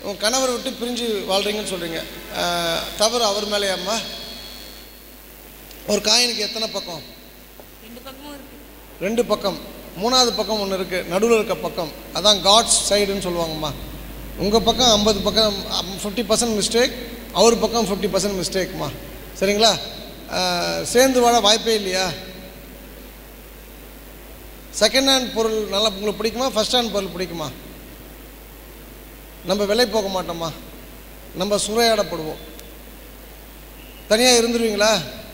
உங்கள் கணவரை விட்டு பிரிஞ்சு வாழ்கிறீங்கன்னு சொல்கிறீங்க தவறு அவர் மேலேயாம்மா ஒரு காயினுக்கு எத்தனை பக்கம் ரெண்டு பக்கமும் இருக்கு ரெண்டு பக்கம் மூணாவது பக்கம் ஒன்று இருக்குது நடுவில் இருக்க பக்கம் அதான் காட்ஸ் சைடுன்னு சொல்லுவாங்கம்மா உங்கள் பக்கம் ஐம்பது பக்கம் ஃபிஃப்டி பர்சன்ட் மிஸ்டேக் அவர் பக்கம் ஃபிஃப்டி பர்சன்ட் மிஸ்டேக்மா சரிங்களா அஹ், சேர்ந்து வாழ வாய்ப்பே இல்லையா செகண்ட் ஹேண்ட் பொருள் நல்லா உங்களுக்கு பிடிக்குமா ஃபர்ஸ்ட் ஹேண்ட் பொருள் பிடிக்குமா நம்ம விலை போக மாட்டோமா நம்ம சூறையாடப்படுவோம் தனியாக இருந்துருவீங்களா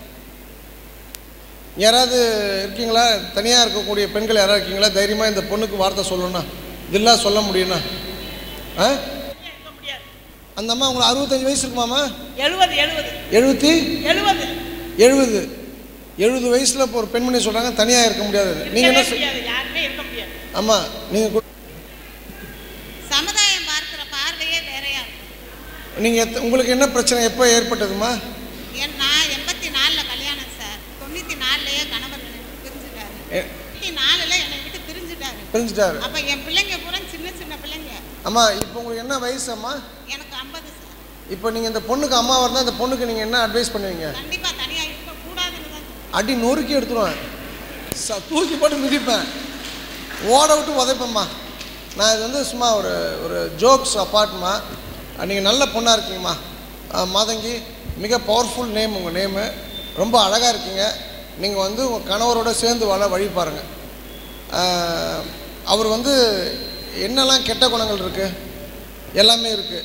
யாராவது இருக்கீங்களா தனியாக இருக்கக்கூடிய பெண்கள் யாராவது இருக்கீங்களா தைரியமாக இந்த பொண்ணுக்கு வார்த்தை சொல்லணும்னா இதெல்லாம் சொல்ல முடியும்னா ஆ இருக்க முடியாது அந்த அம்மா உங்களுக்கு அறுபத்தஞ்சு வயசு இருக்குமாம்மா எழுபது எழுபது எழுபத்தி எழுபது எழுபது எழுபது வயசில் இப்போ ஒரு பெண்மணி சொல்கிறாங்க தனியாக இருக்க முடியாது நீங்கள் என்ன இருக்கவே சொல் முடியாது யாருமே இருக்க முடியாது ஆமாம் நீங்கள் சமுதாயம் பார்க்கிற பார்வையே வேறையா இருக்கும் நீங்கள் உங்களுக்கு என்ன பிரச்சனை எப்போ ஏற்பட்டதுமா என் நான் எண்பத்தி நாலில் கல்யாணம் சார் தொண்ணூற்றி நாலுலயே கணவர் என்னை விட்டு பிரிஞ்சுட்டாரு எ- தொண்ணூற்றி நாலில் என்னை விட்டு பிரிஞ்சுட்டாரு பிரிஞ்சுட்டாரு அப்போ என் பிள்ளைங்க பூரா சின்ன சின்ன பிள்ளைங்க அம்மா இப்போ உங்களுக்கு என்ன வயசு அம்மா எனக்கு ஐம்பது சார் இப்போ நீங்கள் இந்த பொண்ணுக்கு அம்மாவாக இருந்தால் இந்த பொண்ணுக்கு நீங்கள் என்ன அட்வைஸ் பண்ணுவீங்க கண்டிப்பாக தனியாக இருக்கக்கூடாதுன்னு தான் அடி நொறுக்கி எடுத்துருவேன் ச தூக்கி போட்டு மிதிப்பேன் ஓட விட்டு உதைப்பேம்மா நான் இது வந்து சும்மா ஒரு ஒரு ஜோக்ஸ் அப்பார்ட்மா நீங்கள் நல்ல பொண்ணாக இருக்கீங்கம்மா அஹ், மாதங்கி மிக பவர்ஃபுல் நேம் உங்கள் நேமு ரொம்ப அழகாக இருக்கீங்க நீங்கள் வந்து உங்கள் கணவரோட சேர்ந்து வாழ வழி பாருங்கள் அஹ், அவர் வந்து என்னெல்லாம் கெட்ட குணங்கள் இருக்குது எல்லாமே இருக்குது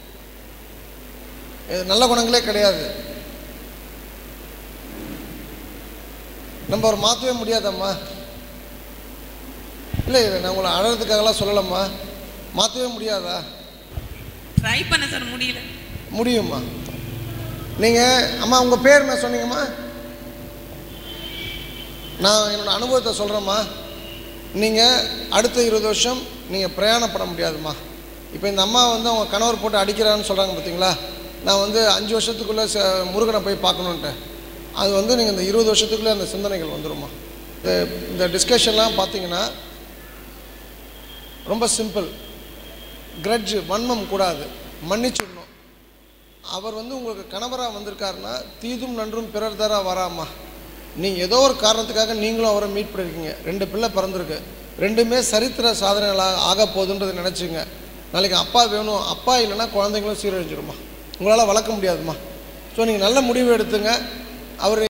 நல்ல குணங்களே கிடையாது நம்ம அவர் மாற்றவே முடியாதம்மா இல்லை இல்லை நான் உங்களை அழகிறதுக்காகலாம் சொல்லலம்மா மாற்றவே முடியாதா ட்ரை பண்ண சார் முடியல முடியும்மா நீங்கள் அம்மா உங்கள் பேர் என்ன சொன்னீங்கம்மா நான் என்னோட அனுபவத்தை சொல்கிறேம்மா நீங்கள் அடுத்த இருபது வருஷம் நீங்கள் பிரயாணப்பட முடியாதும்மா இப்போ இந்த அம்மா வந்து அவங்க கணவர் போட்டு அடிக்கிறான்னு சொல்கிறாங்க பார்த்தீங்களா நான் வந்து அஞ்சு வருஷத்துக்குள்ளே ச முருகனை போய் பார்க்கணுன்ட்டு அது வந்து நீங்கள் இந்த இருபது வருஷத்துக்குள்ளே அந்த சிந்தனைகள் வந்துரும்மா இந்த இந்த டிஸ்கஷன்லாம் பார்த்தீங்கன்னா ரொம்ப சிம்பிள் கிரட்ஜ் வன்மம் கூடாது மன்னிச்சிடணும் அவர் வந்து உங்களுக்கு கணவராக வந்திருக்காருன்னா தீதும் நன்றும் பிறர் தர வராமா நீங்கள் ஏதோ ஒரு காரணத்துக்காக நீங்களும் அவரை மீட் பண்ணியிருக்கீங்க ரெண்டு பிள்ளை பிறந்திருக்கு ரெண்டுமே சரித்திர சாதனைகளாக ஆக போகுதுன்றதை நினச்சிங்க நாளைக்கு அப்பா வேணும் அப்பா இல்லைன்னா குழந்தைங்களும் சீரழிஞ்சிருமா உங்களால் வளர்க்க முடியாதுமா ஸோ நீங்கள் நல்ல முடிவு எடுத்துங்க அவர்